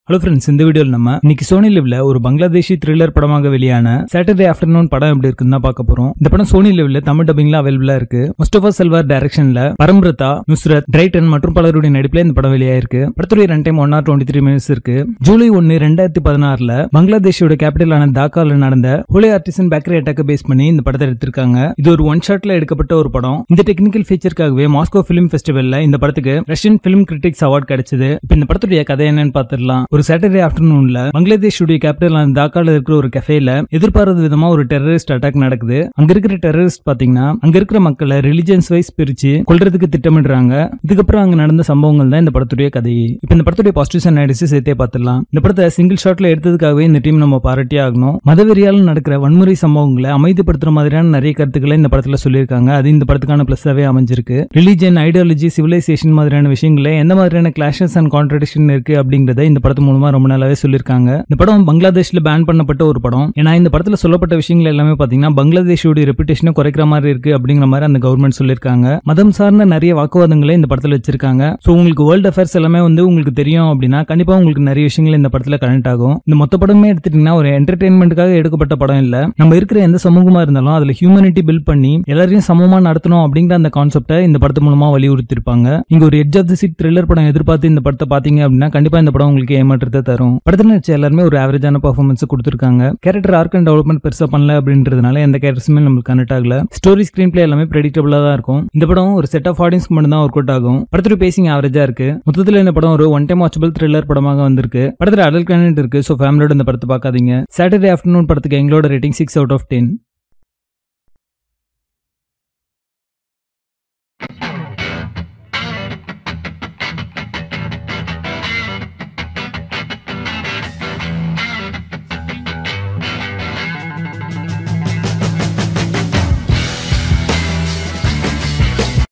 hello friends இந்த வீடியோவில் நம்ம இன்னைக்கு சோனி லிவ்ல ஒரு பங்களாதேஷி த்ரில்லர் படமாக வெளியான சாட்டர்டே ஆஃப்டர்நூன் படம் எப்படி இருக்குன்னு தான் பார்க்க போறோம் இந்த படம் சோனி லிவ்ல தமிழ் டப்பிங்ல அவைலபிளா இருக்கு முஸ்டபா செல்வார் டைரக்ஷன்ல பரம்ரதா நுஸ்ரத் டிரைட்டன் மற்றும் பலருடைய நடிப்புல இந்த படம் வெளியாயிருக்கு படத்துடைய run time one or twenty three minutes இருக்கு ஜூலை ஒன்னு ரெண்டாயிரத்தி பதினாறுல பங்களாதேஷோட கேபிட்டலான தாக்கால நடந்த ஹோலி ஆர்டிசன் பேக்கரி அட்டாக்க பேஸ் பண்ணி இந்த படத்தை எடுத்திருக்காங்க இது ஒரு ஒன் ஷாட்ல எடுக்கப்பட்ட ஒரு படம் இந்த டெக்னிக்கல் ஃபீச்சருக்காகவே மாஸ்கோ பிலிம் ஃபெஸ்டிவல்ல இந்த படத்துக்கு ரஷ்யன் பிலிம் கிரிட்டிக்ஸ் அவார்ட் கிடைச்சது இப்போ இந்த படத்துடைய கதை என்னன்னு பார்த்துடலாம் ஒரு சாட்டர்டே ஆஃப்டர்நூன்ல பங்களாதேஷுடைய கேபிட்டல் தாக்கால இருக்கிற ஒரு கஃபேல எதிர்பாராத விதமா ஒரு டெரரிஸ்ட் அட்டாக் நடக்குது அங்க இருக்கிற டெரரிஸ்ட் பாத்தீங்கன்னா அங்க இருக்கிற மக்களை ரிலிஜியன்ஸ் வைஸ் பிரிச்சு கொல்றதுக்கு திட்டமிடுறாங்க இதுக்கப்புறம் அங்க நடந்த சம்பவங்கள் தான் இந்த படத்துடைய கதை இப்போ இந்த படத்துடைய பாசிட்டிவ்ஸ் அண்ட் நைடிஸ் சேர்த்தே பார்த்துடலாம் இந்த படத்தை சிங்கிள் ஷாட்ல எடுத்ததுக்காகவே இந்த டீம் நம்ம பாராட்டியே ஆகணும் மதவெறியால் நடக்கிற வன்முறை சம்பவங்களை அமைதிப்படுத்துற மாதிரியான நிறைய கருத்துக்களை இந்த படத்துல சொல்லியிருக்காங்க அது இந்த படத்துக்கான பிளஸ்ஸாவே அமைஞ்சிருக்கு ரிலிஜன் ஐடியாலஜி சிவிலைசேஷன் மாதிரியான விஷயங்கள எந்த மாதிரியான கிளாஷஸ் அண்ட் கான்ட்ரடிக்ஷன் இருக்கு அப்படிங்கறத இந்த படத்து மூலமா ரொம்ப நாளாவே சொல்லியிருக்காங்க இந்த படம் பங்களாதேஷ்ல பேன் பண்ணப்பட்ட ஒரு படம் ஏன்னா இந்த படத்துல சொல்லப்பட்ட விஷயங்கள் எல்லாமே பாத்தீங்கன்னா பங்களாதேஷோட ரெப்புடேஷனை குறைக்கிற மாதிரி இருக்கு அப்படிங்கிற மாதிரி அந்த கவர்மெண்ட் சொல்லியிருக்காங்க மதம் சார்ந்த நிறைய வாக்குவாதங்களை இந்த படத்துல வச்சிருக்காங்க சோ உங்களுக்கு வேர்ல்ட் அஃபேர்ஸ் எல்லாமே வந்து உங்களுக்கு தெரியும் அப்படின்னா கண்டிப்பா உங்களுக்கு நிறைய விஷயங்கள் இந்த படத்துல கனெக்ட் ஆகும் இந்த மொத்த படமே எடுத்துட்டீங்கன்னா ஒரு என்டர்டைன்மெண்ட்டுக்காக எடுக்கப்பட்ட படம் இல்ல நம்ம இருக்கிற எந்த சமூகமா இருந்தாலும் அதுல ஹியூமனிட்டி பில்ட் பண்ணி எல்லாரையும் சமமா நடத்தணும் அப்படிங்கிற அந்த கான்செப்டை இந்த படத்து மூலமா வலியுறுத்திருப்பாங்க இங்க ஒரு edge of the seat thriller படம் எதிர்பார்த்து இந்த படத்தை பாத்தீங்க அப்படின்னா கண்டிப்பா இந்த படம் உங்களுக்கு ஏமாற்றத்தை தரும் படத்துல நடிச்ச எல்லாருமே ஒரு ஆவரேஜான பர்ஃபார்மன்ஸ் கொடுத்துருக்காங்க கேரக்டர் ஆர்க் அண்ட் டெவலப்மெண்ட் பெருசா பண்ணல அப்படின்றதுனால எந்த கேரக்டர்ஸுமே நம்மளுக்கு கனெக்ட் ஆகல ஸ்டோரி ஸ்கிரீன் பிளே எல்லாமே ப்ரெடிக்டபிளா தான் இருக்கும் இந்த படம் ஒரு செட் ஆஃப் ஆடியன்ஸ்க்கு மட்டும் தான் ஒர்க் அவுட் ஆகும் படத்துல பேசிங் ஆவரேஜா இருக்கு மொத்தத்துல இந்த படம் ஒரு ஒன் டைம் வாட்சபிள் த்ரில்லர் படமாக வந்திருக்கு படத்துல அடல் கனெக்ட் இருக்கு ஸோ ஃபேமிலியோட இந்த படத்தை பார்க்காதீங்க சாட்டர்டே ஆஃப்டர்நூன் படத்துக்கு எங்களோட rating six out of ten